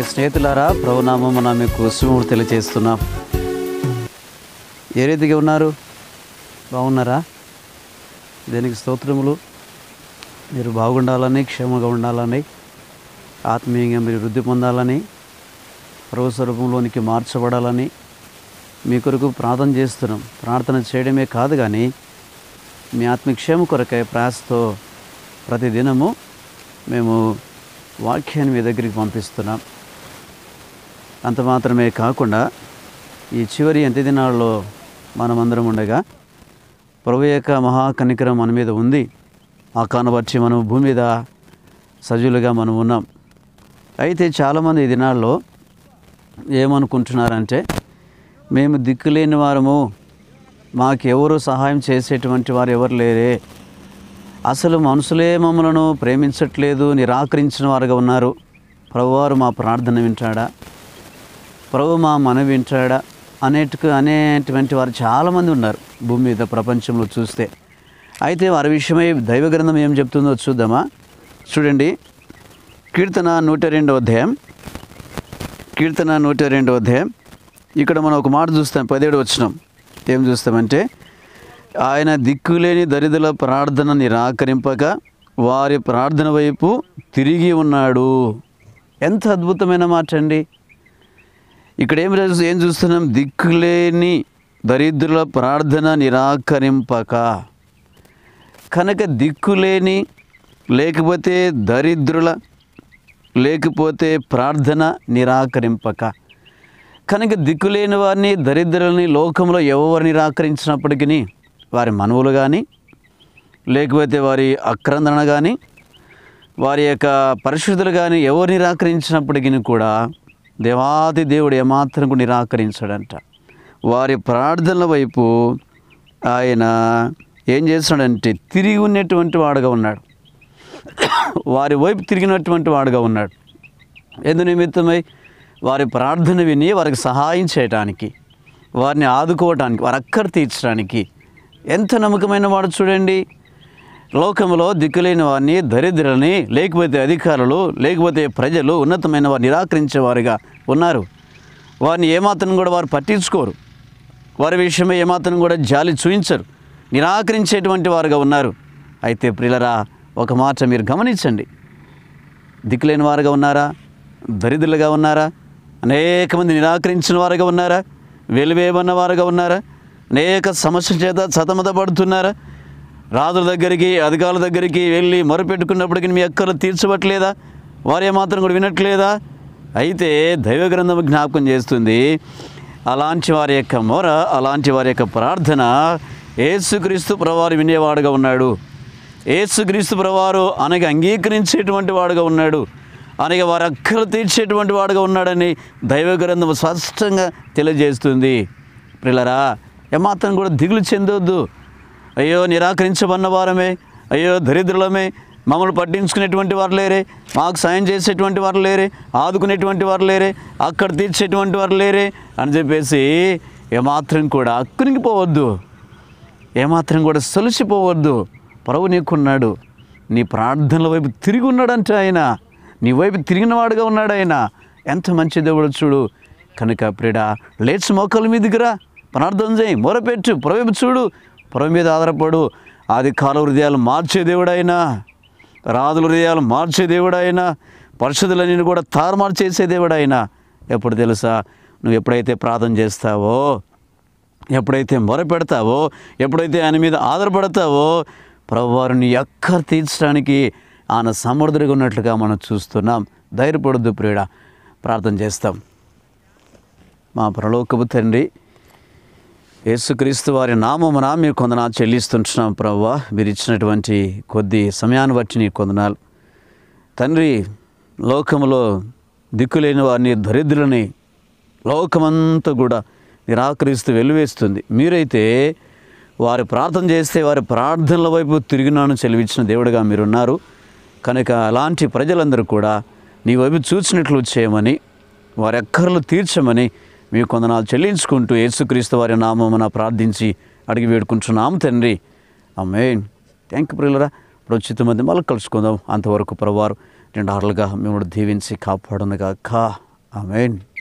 స్నేహితులారా ప్రభునామమున మీకు శుభములు తెలియజేస్తున్నాం ఏ రీతిగా ఉన్నారు బాగున్నారా దేనికి స్తోత్రములు మీరు బాగుండాలని క్షేమంగా ఉండాలని ఆత్మీయంగా మీరు వృద్ధి పొందాలని ప్రభు స్వరూపంలోనికి మార్చబడాలని మీ కొరకు ప్రార్థన చేస్తున్నాం ప్రార్థన చేయడమే కాదు కానీ మీ ఆత్మక్షేమ కొరకై ప్రయాసతో ప్రతిదినము మేము వాక్యాన్ని మీ దగ్గరికి పంపిస్తున్నాం అంత మాత్రమే కాకుండా ఈ చివరి ఎంత దినాల్లో మనమందరం ఉండగా ప్రభు యొక్క మహాకనికరం మన మీద ఉంది ఆ కానబట్టి మనం భూమి మీద సజీవులుగా మనం ఉన్నాం అయితే చాలామంది ఈ దినాల్లో ఏమనుకుంటున్నారంటే మేము దిక్కులేని వారము మాకెవరు సహాయం చేసేటువంటి వారు ఎవరు లేరే అసలు మనుషులే మమ్మలను ప్రేమించట్లేదు నిరాకరించిన వారుగా ఉన్నారు ప్రభువారు మా ప్రార్థన వింటాడా ప్రభు మా మన వింటాడా అనేటుకు అనేటువంటి వారు చాలామంది ఉన్నారు భూమి మీద ప్రపంచంలో చూస్తే అయితే వారి విషయమై దైవ గ్రంథం ఏం చెప్తుందో చూద్దామా చూడండి కీర్తన నూట రెండో అధ్యాయం కీర్తన నూట రెండో అధ్యాయం ఇక్కడ మనం ఒక మాట చూస్తాం పదిహేడు వచ్చినాం ఏం చూస్తామంటే ఆయన దిక్కులేని దరిద్రుల ప్రార్థన నిరాకరింపక వారి ప్రార్థన వైపు తిరిగి ఉన్నాడు ఎంత అద్భుతమైన మాట అండి ఇక్కడ ఏం రాసి ఏం చూస్తున్నాం దిక్కులేని దరిద్రుల ప్రార్థన నిరాకరింపక కనుక దిక్కులేని లేకపోతే దరిద్రుల లేకపోతే ప్రార్థన నిరాకరింపక కనుక దిక్కులేని వారిని దరిద్రులని లోకంలో ఎవరు నిరాకరించినప్పటికీ వారి మనవులు కానీ లేకపోతే వారి అక్రందన కానీ వారి యొక్క పరిశుద్ధులు కానీ ఎవరు నిరాకరించినప్పటికీ కూడా దేవాది దేవుడు ఏమాత్రం కూడా నిరాకరించాడంట వారి ప్రార్థనల వైపు ఆయన ఏం చేస్తున్నాడంటే తిరిగి ఉన్నటువంటి వాడుగా ఉన్నాడు వారి వైపు తిరిగినటువంటి వాడుగా ఉన్నాడు ఎందు నిమిత్తమై వారి ప్రార్థన విని వారికి సహాయం చేయటానికి వారిని ఆదుకోవటానికి వారి అక్కర తీర్చడానికి ఎంత నమ్మకమైన వాడు చూడండి లోకంలో దిక్కులేని వారిని దరిద్రులని లేకపోతే అధికారులు లేకపోతే ప్రజలు ఉన్నతమైన వారు నిరాకరించేవారుగా ఉన్నారు వారిని ఏమాత్రం కూడా వారు పట్టించుకోరు వారి విషయమై ఏమాత్రం కూడా జాలి చూయించరు నిరాకరించేటువంటి వారుగా ఉన్నారు అయితే ప్రిలరా ఒక మాట మీరు గమనించండి దిక్కులేని వారుగా ఉన్నారా దరిద్రులుగా ఉన్నారా అనేక మంది నిరాకరించిన వారుగా ఉన్నారా వెలువేమన్న వారుగా ఉన్నారా అనేక సమస్యల చేత సతమతపడుతున్నారా రాజుల దగ్గరికి అధికారుల దగ్గరికి వెళ్ళి మొరపెట్టుకున్నప్పటికీ మీ అక్కలు తీర్చబట్లేదా వారు ఏమాత్రం కూడా వినట్లేదా అయితే దైవ గ్రంథం జ్ఞాపకం చేస్తుంది అలాంటి వారి యొక్క మొర అలాంటి వారి యొక్క ప్రార్థన ఏసుక్రీస్తు ప్రవారు వినేవాడుగా ఉన్నాడు ఏసుక్రీస్తు ప్రవారు అనగా అంగీకరించేటువంటి వాడుగా ఉన్నాడు అనగా వారి అక్కలు తీర్చేటువంటి వాడుగా ఉన్నాడని దైవ గ్రంథం స్పష్టంగా తెలియజేస్తుంది పిల్లరా ఏమాత్రం కూడా దిగులు చెందొద్దు అయ్యో నిరాకరించబడిన వారమే అయ్యో దరిద్రులమే మమ్మల్ని పట్టించుకునేటువంటి వారు లేరే మాకు సాయం చేసేటువంటి వారు లేరే ఆదుకునేటువంటి వారు లేరే అక్కడ తీర్చేటువంటి వారు లేరే అని చెప్పేసి ఏమాత్రం కూడా అక్కునికిపోవద్దు ఏమాత్రం కూడా సొలిసిపోవద్దు ప్రభు నీకున్నాడు నీ ప్రార్థనల వైపు తిరిగి ఉన్నాడంటే ఆయన నీ వైపు తిరిగినవాడుగా ఉన్నాడు ఆయన ఎంత మంచి దేవుడు చూడు కనుక ప్రిడ లేచి మోకల మీదకి రా ప్రార్థన చేయి మొరపెట్టు ప్రభు చూడు ప్రభు మీద ఆధారపడు ఆది కాల హృదయాలు మార్చే దేవుడు ఆయన రాజుల హృదయాలు మార్చే దేవుడు ఆయన పరిశుద్ధులన్నీ కూడా తారుమారు చేసే దేవుడు ఆయన ఎప్పుడు తెలుసా నువ్వు ఎప్పుడైతే ప్రార్థన చేస్తావో ఎప్పుడైతే మొరపెడతావో ఎప్పుడైతే ఆయన మీద ఆధారపడతావో ప్రభువారు నీ అక్కర తీర్చడానికి ఆయన సమర్థుడిగా ఉన్నట్లుగా మనం చూస్తున్నాం ధైర్యపడద్దు ప్రియుడ ప్రార్థన చేస్తాం మా ప్రలోకపు తండ్రి యేసుక్రీస్తు వారి నామమున మీరు కొందనాలు చెల్లిస్తుంటున్నాం ప్రవ్వా మీరు ఇచ్చినటువంటి కొద్ది సమయాన్ని బట్టి నీ కొందనాలు తండ్రి లోకములో దిక్కులేని వారిని దరిద్రులని లోకమంతా కూడా నిరాకరిస్తూ వెలువేస్తుంది మీరైతే వారి ప్రార్థన చేస్తే వారి ప్రార్థనల వైపు తిరిగినాను చెలివించిన దేవుడిగా మీరున్నారు కనుక అలాంటి ప్రజలందరూ కూడా నీ వైపు చూసినట్లు చేయమని వారి అక్కర్లు తీర్చమని మీ కొందనాలు చెల్లించుకుంటూ యేసుక్రీస్తు వారి నామమున ప్రార్థించి అడిగి వేడుకుంటున్నాము తండ్రి అమ్మేన్ థ్యాంక్ యూ ప్రియులరా ఇప్పుడు ఉచిత మంది మళ్ళీ కలుసుకుందాం అంతవరకు ప్రవారు రెండు ఆరులుగా మిమ్మల్ని దీవించి కాపాడునుగా కా ఆమెన్